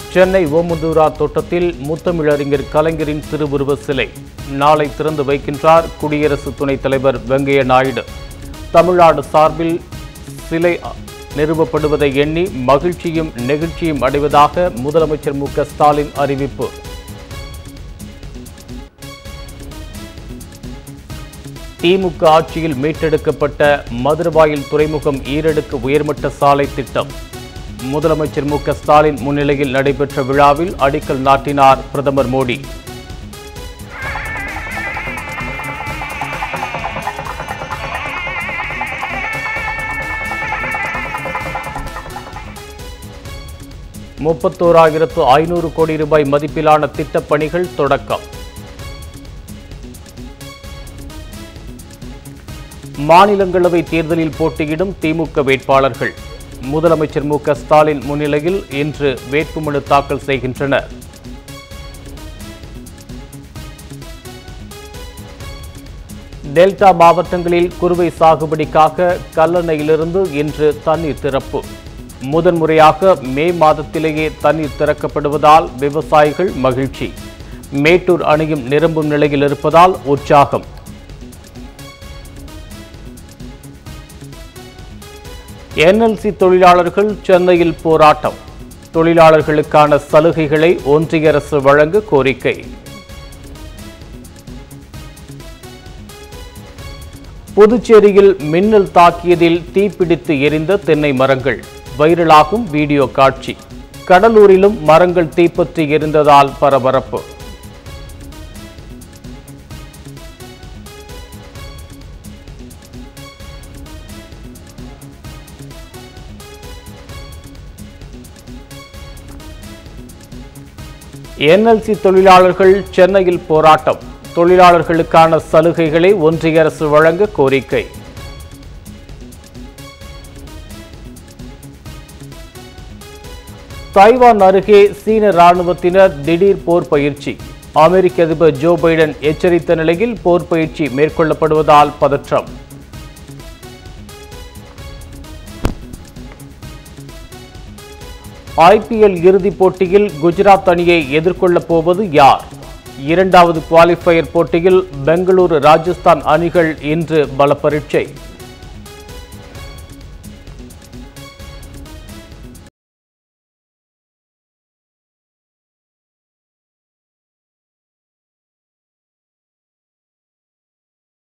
சென்னை ஓமந்தூரா தோட்டத்தில் முத்தமிழறிஞர் கலைஞரின் திருவுருவ சிலை நாளை திறந்து வைக்கின்றார் குடியரசு துணைத் தலைவர் வெங்கையா நாயுடு தமிழ்நாடு சார்பில் சிலை நிறுவப்படுவதை எண்ணி மகிழ்ச்சியும் நெகிழ்ச்சியும் அடைவதாக முதலமைச்சர் மு க ஸ்டாலின் அறிவிப்பு திமுக ஆட்சியில் மீட்டெடுக்கப்பட்ட மதுரவாயில் துறைமுகம் ஈரடுக்கு உயர்மட்ட சாலை திட்டம் முதலமைச்சர் மு க ஸ்டாலின் முன்னிலையில் நடைபெற்ற விழாவில் அடிக்கல் நாட்டினார் பிரதமர் மோடி முப்பத்தோராயிரத்து ஐநூறு கோடி ரூபாய் மதிப்பிலான திட்டப் பணிகள் தொடக்கம் மாநிலங்களவை தேர்தலில் போட்டியிடும் திமுக வேட்பாளர்கள் முதலமைச்சர் மு க ஸ்டாலின் முன்னிலையில் இன்று வேட்புமனு தாக்கல் செய்கின்றனர் டெல்டா மாவட்டங்களில் குறுவை சாகுபடிக்காக கல்லணையிலிருந்து இன்று தண்ணீர் திறப்பு முதன்முறையாக மே மாதத்திலேயே தண்ணீர் திறக்கப்படுவதால் விவசாயிகள் மகிழ்ச்சி மேட்டூர் அணையும் நிரம்பும் நிலையில் இருப்பதால் உற்சாகம் என்எல்சி தொழிலாளர்கள் சென்னையில் போராட்டம் தொழிலாளர்களுக்கான சலுகைகளை ஒன்றிய அரசு வழங்க கோரிக்கை புதுச்சேரியில் மின்னல் தாக்கியதில் தீப்பிடித்து எரிந்த தென்னை மரங்கள் வைரலாகும் வீடியோ காட்சி கடலூரிலும் மரங்கள் தீப்பற்றி எரிந்ததால் பரபரப்பு என்எல்சி தொழிலாளர்கள் சென்னையில் போராட்டம் தொழிலாளர்களுக்கான சலுகைகளை ஒன்றிய அரசு வழங்க கோரிக்கை தைவான் அருகே சீன ராணுவத்தினர் திடீர் போர் பயிற்சி அமெரிக்க அதிபர் ஜோ பைடன் எச்சரித்த நிலையில் போர் பயிற்சி மேற்கொள்ளப்படுவதால் பதற்றம் ஐபிஎல் இறுதிப் போட்டியில் குஜராத் அணியை எதிர்கொள்ளப் போவது யார் இரண்டாவது குவாலிஃபயர் போட்டியில் பெங்களூரு ராஜஸ்தான் அணிகள் இன்று பல பரீட்சை